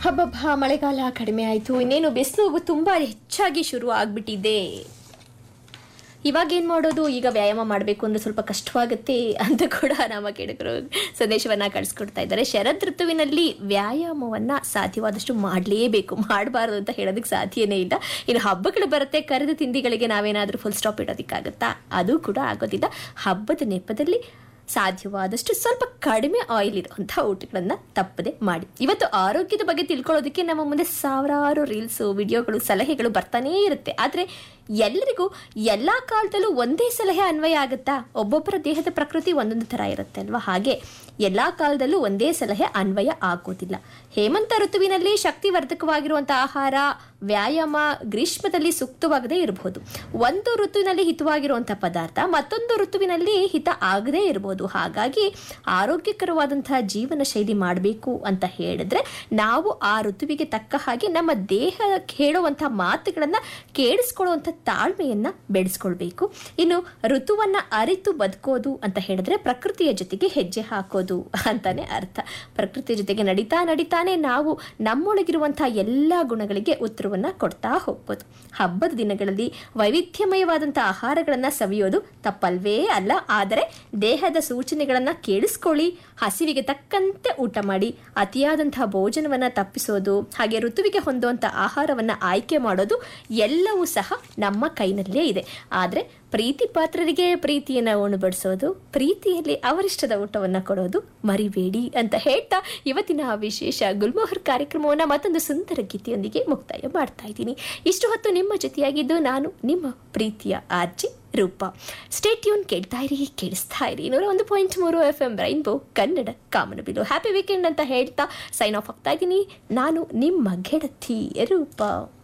ಹಬ್ಬಬ್ಬ ಮಳೆಗಾಲ ಕಡಿಮೆ ಆಯಿತು ಇನ್ನೇನು ಬಿಸಿಲು ತುಂಬ ಹೆಚ್ಚಾಗಿ ಶುರು ಆಗ್ಬಿಟ್ಟಿದೆ ಇವಾಗ ಏನು ಮಾಡೋದು ಈಗ ವ್ಯಾಯಾಮ ಮಾಡಬೇಕು ಅಂದ್ರೆ ಸ್ವಲ್ಪ ಕಷ್ಟವಾಗುತ್ತೆ ಅಂತ ಕೂಡ ನಮ್ಮ ಕೇಳಿದ್ರು ಸಂದೇಶವನ್ನ ಕಳಿಸ್ಕೊಡ್ತಾ ಇದ್ದಾರೆ ಶರದ್ ಋತುವಿನಲ್ಲಿ ವ್ಯಾಯಾಮವನ್ನ ಸಾಧ್ಯವಾದಷ್ಟು ಮಾಡಲೇಬೇಕು ಮಾಡಬಾರ್ದು ಅಂತ ಹೇಳೋದಕ್ಕೆ ಸಾಧ್ಯನೇ ಇಲ್ಲ ಇನ್ನು ಹಬ್ಬಗಳು ಬರುತ್ತೆ ಕರೆದ ತಿಂಡಿಗಳಿಗೆ ನಾವೇನಾದರೂ ಫುಲ್ ಸ್ಟಾಪ್ ಇಡೋದಕ್ಕಾಗತ್ತಾ ಅದು ಕೂಡ ಆಗೋದಿಲ್ಲ ಹಬ್ಬದ ನೆಪದಲ್ಲಿ ಸಾಧ್ಯವಾದಷ್ಟು ಸ್ವಲ್ಪ ಕಡಿಮೆ ಆಯಿಲ್ ಇರುವಂತಹ ಊಟಗಳನ್ನು ತಪ್ಪದೆ ಮಾಡಿ ಇವತ್ತು ಆರೋಗ್ಯದ ಬಗ್ಗೆ ತಿಳ್ಕೊಳ್ಳೋದಕ್ಕೆ ನಮ್ಮ ಮುಂದೆ ಸಾವಿರಾರು ರೀಲ್ಸು ವಿಡಿಯೋಗಳು ಸಲಹೆಗಳು ಬರ್ತಾನೇ ಇರುತ್ತೆ ಆದರೆ ಎಲ್ಲರಿಗೂ ಎಲ್ಲ ಕಾಲದಲ್ಲೂ ಒಂದೇ ಸಲಹೆ ಅನ್ವಯ ಆಗುತ್ತಾ ಒಬ್ಬೊಬ್ಬರ ದೇಹದ ಪ್ರಕೃತಿ ಒಂದೊಂದು ಥರ ಇರುತ್ತೆ ಅಲ್ವಾ ಹಾಗೆ ಎಲ್ಲ ಕಾಲದಲ್ಲೂ ಒಂದೇ ಸಲಹೆ ಅನ್ವಯ ಆಗೋದಿಲ್ಲ ಹೇಮಂತ ಋತುವಿನಲ್ಲಿ ಶಕ್ತಿವರ್ಧಕವಾಗಿರುವಂಥ ಆಹಾರ ವ್ಯಾಯಾಮ ಗ್ರೀಷ್ಮದಲ್ಲಿ ಸೂಕ್ತವಾಗದೇ ಇರಬಹುದು ಒಂದು ಋತುವಿನಲ್ಲಿ ಹಿತವಾಗಿರುವಂಥ ಪದಾರ್ಥ ಮತ್ತೊಂದು ಋತುವಿನಲ್ಲಿ ಹಿತ ಆಗದೇ ಇರಬಹುದು ಹಾಗಾಗಿ ಆರೋಗ್ಯಕರವಾದಂತಹ ಜೀವನ ಶೈಲಿ ಮಾಡಬೇಕು ಅಂತ ಹೇಳಿದ್ರೆ ನಾವು ಆ ಋತುವಿಗೆ ತಕ್ಕ ಹಾಗೆ ನಮ್ಮ ದೇಹ ಹೇಳುವಂಥ ಮಾತುಗಳನ್ನು ಕೇಳಿಸ್ಕೊಳ್ಳುವಂಥ ತಾಳ್ಮೆಯನ್ನ ಬೆಳೆಸ್ಕೊಳ್ಬೇಕು ಇನ್ನು ಋತುವನ್ನ ಅರಿತು ಬದುಕೋದು ಅಂತ ಹೇಳಿದ್ರೆ ಪ್ರಕೃತಿಯ ಜೊತೆಗೆ ಹೆಜ್ಜೆ ಹಾಕೋದು ಅಂತಾನೆ ಅರ್ಥ ಪ್ರಕೃತಿಯ ಜೊತೆಗೆ ನಡೀತಾ ನಡೀತಾನೆ ನಾವು ನಮ್ಮೊಳಗಿರುವಂತಹ ಎಲ್ಲ ಗುಣಗಳಿಗೆ ಉತ್ತರವನ್ನ ಕೊಡ್ತಾ ಹೋಗ್ಬೋದು ಹಬ್ಬದ ದಿನಗಳಲ್ಲಿ ವೈವಿಧ್ಯಮಯವಾದಂತಹ ಆಹಾರಗಳನ್ನ ಸವಿಯೋದು ತಪ್ಪಲ್ವೇ ಅಲ್ಲ ಆದರೆ ದೇಹದ ಸೂಚನೆಗಳನ್ನ ಕೇಳಿಸ್ಕೊಳ್ಳಿ ಹಸಿವಿಗೆ ತಕ್ಕಂತೆ ಊಟ ಮಾಡಿ ಅತಿಯಾದಂತಹ ಭೋಜನವನ್ನ ತಪ್ಪಿಸೋದು ಹಾಗೆ ಋತುವಿಗೆ ಹೊಂದುವಂತ ಆಹಾರವನ್ನ ಆಯ್ಕೆ ಮಾಡೋದು ಎಲ್ಲವೂ ಸಹ ನಮ್ಮ ಕೈನಲ್ಲೇ ಇದೆ ಆದರೆ ಪ್ರೀತಿ ಪಾತ್ರರಿಗೆ ಪ್ರೀತಿಯನ್ನ ಉಣಬಡಿಸೋದು ಪ್ರೀತಿಯಲ್ಲಿ ಅವರಿಷ್ಟದ ಊಟವನ್ನ ಕೊಡೋದು ಮರಿಬೇಡಿ ಅಂತ ಹೇಳ್ತಾ ಇವತ್ತಿನ ವಿಶೇಷ ಗುಲ್ಮೋಹರ್ ಕಾರ್ಯಕ್ರಮವನ್ನ ಮತ್ತೊಂದು ಸುಂದರ ಗೀತೆಯೊಂದಿಗೆ ಮುಕ್ತಾಯ ಮಾಡ್ತಾ ಇದ್ದೀನಿ ಇಷ್ಟು ಹೊತ್ತು ನಿಮ್ಮ ಜೊತೆಯಾಗಿದ್ದು ನಾನು ನಿಮ್ಮ ಪ್ರೀತಿಯ ಆರ್ಜಿ ರೂಪ ಸ್ಟೇಟ್ಯೂನ್ ಕೇಳ್ತಾ ಇರಿ ಕೇಳಿಸ್ತಾ ಇರಿ ನೂರ ಒಂದು ಪಾಯಿಂಟ್ ಮೂರು ಎಫ್ ಎಂ ರೈನ್ಬೋ ಕನ್ನಡ ಕಾಮನಬಿಲು ಹ್ಯಾಪಿ ವೀಕೆಂಡ್ ಅಂತ ಹೇಳ್ತಾ ಸೈನ್ ಆಫ್ ಆಗ್ತಾ ಇದ್ದೀನಿ ನಾನು ನಿಮ್ಮ ಗೆಳತಿ ರೂಪ